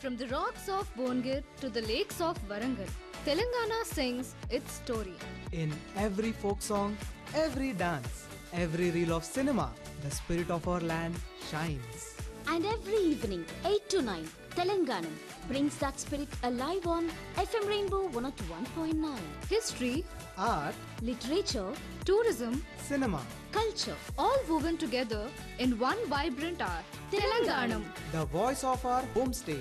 From the rocks of Bongir to the lakes of Warangal, Telangana sings its story. In every folk song, every dance, every reel of cinema, the spirit of our land shines. And every evening, 8 to 9, Telanganam brings that spirit alive on FM Rainbow 101.9. History, Art, Literature, tourism, cinema, culture, all woven together in one vibrant art. Telanganam. the voice of our homestay.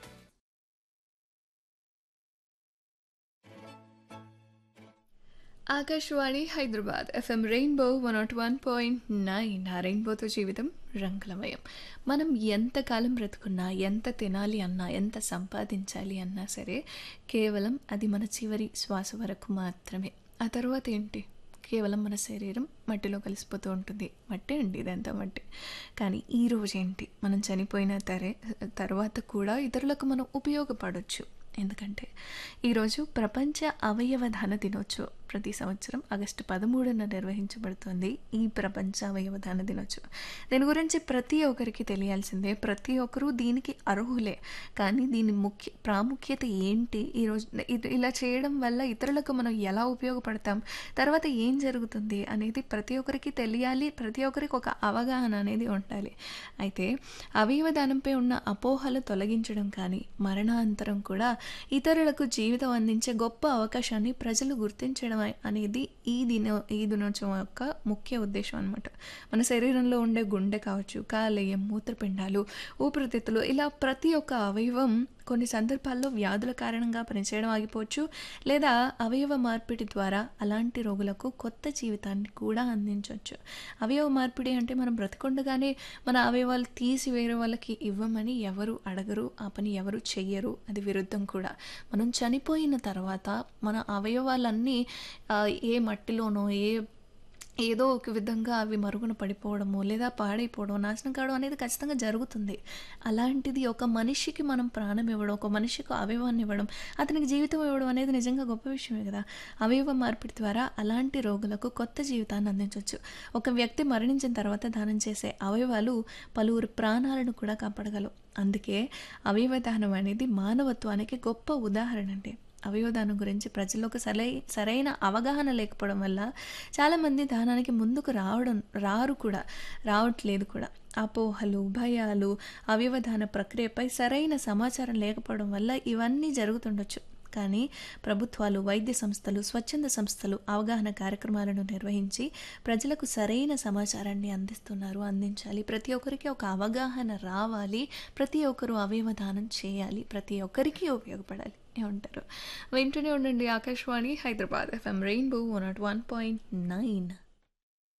Akashvani Hyderabad FM rainbow one nought one point nine ఆ రెయిన్బోతో జీవితం రంగులమయం మనం ఎంతకాలం బ్రతుకున్నా ఎంత తినాలి అన్నా ఎంత సంపాదించాలి అన్నా సరే కేవలం అది మన చివరి శ్వాస వరకు మాత్రమే ఆ తర్వాత ఏంటి కేవలం మన శరీరం మట్టిలో కలిసిపోతూ ఉంటుంది మట్టి అండి ఇదంతా మట్టి కానీ ఈ రోజు ఏంటి మనం చనిపోయిన తరే తర్వాత కూడా ఇతరులకు మనం ఉపయోగపడవచ్చు ఎందుకంటే ఈరోజు ప్రపంచ అవయవ దాన దినోత్సవం ప్రతి సంవత్సరం ఆగస్టు పదమూడున నిర్వహించబడుతుంది ఈ ప్రపంచ అవయవ దాన దినోత్సవం దీని గురించి ప్రతి ఒక్కరికి తెలియాల్సిందే ప్రతి ఒక్కరూ దీనికి అర్హులే కానీ దీని ముఖ్య ప్రాముఖ్యత ఏంటి ఈరోజు ఇది ఇలా చేయడం వల్ల ఇతరులకు మనం ఎలా ఉపయోగపడతాం తర్వాత ఏం జరుగుతుంది అనేది ప్రతి ఒక్కరికి తెలియాలి ప్రతి ఒక్కరికి ఒక అవగాహన అనేది ఉండాలి అయితే అవయవ దానంపై ఉన్న అపోహలు తొలగించడం కానీ మరణాంతరం కూడా ఇతరులకు జీవితం అందించే గొప్ప అవకాశాన్ని ప్రజలు గుర్తించడం అనేది ఈ దిన ఈ దినోత్సవం యొక్క ముఖ్య ఉద్దేశం అనమాట మన శరీరంలో ఉండే గుండె కావచ్చు కాలేయం మూత్రపిండాలు ఊపిరితిత్తులు ఇలా ప్రతి ఒక్క అవయవం కొన్ని సందర్భాల్లో వ్యాధుల కారణంగా పనిచేయడం ఆగిపోవచ్చు లేదా అవయవ మార్పిడి ద్వారా అలాంటి రోగులకు కొత్త జీవితాన్ని కూడా అందించవచ్చు అవయవ మార్పిడి అంటే మనం బ్రతికుండగానే మన అవయవాలు తీసి వేరే వాళ్ళకి ఇవ్వమని ఎవరు అడగరు ఆ పని ఎవరు చెయ్యరు అది విరుద్ధం కూడా మనం చనిపోయిన తర్వాత మన అవయవాలన్నీ ఆ, ఏ మట్టిలోనో ఏ ఏదో ఒక విధంగా అవి మరుగున పడిపోవడము లేదా పాడైపోవడం నాశనం కావడం అనేది ఖచ్చితంగా జరుగుతుంది అలాంటిది ఒక మనిషికి మనం ప్రాణం ఇవ్వడం ఒక మనిషికి అవయవాన్ని ఇవ్వడం అతనికి జీవితం ఇవ్వడం అనేది నిజంగా గొప్ప విషయమే కదా అవయవ మార్పిడి ద్వారా అలాంటి రోగులకు కొత్త జీవితాన్ని అందించవచ్చు ఒక వ్యక్తి మరణించిన తర్వాత దానం చేసే అవయవాలు పలువురు ప్రాణాలను కూడా కాపాడగలవు అందుకే అవయవ దానం అనేది మానవత్వానికి గొప్ప ఉదాహరణ అంటే అవయవదానం గురించి ప్రజల్లో ఒక సరై సరైన అవగాహన లేకపోవడం వల్ల చాలామంది దానానికి ముందుకు రావడం రారు కూడా రావట్లేదు కూడా అపోహలు భయాలు అవయవదాన ప్రక్రియపై సరైన సమాచారం లేకపోవడం వల్ల ఇవన్నీ జరుగుతుండొచ్చు కానీ ప్రభుత్వాలు వైద్య సంస్థలు స్వచ్ఛంద సంస్థలు అవగాహన కార్యక్రమాలను నిర్వహించి ప్రజలకు సరైన సమాచారాన్ని అందిస్తున్నారు అందించాలి ప్రతి ఒక్కరికి ఒక అవగాహన రావాలి ప్రతి ఒక్కరు అవయవ దానం చేయాలి ప్రతి ఒక్కరికి ఉపయోగపడాలి ఏమంటారు వింటూనే ఉండండి Akashvani Hyderabad FM rainbow one nought one point nine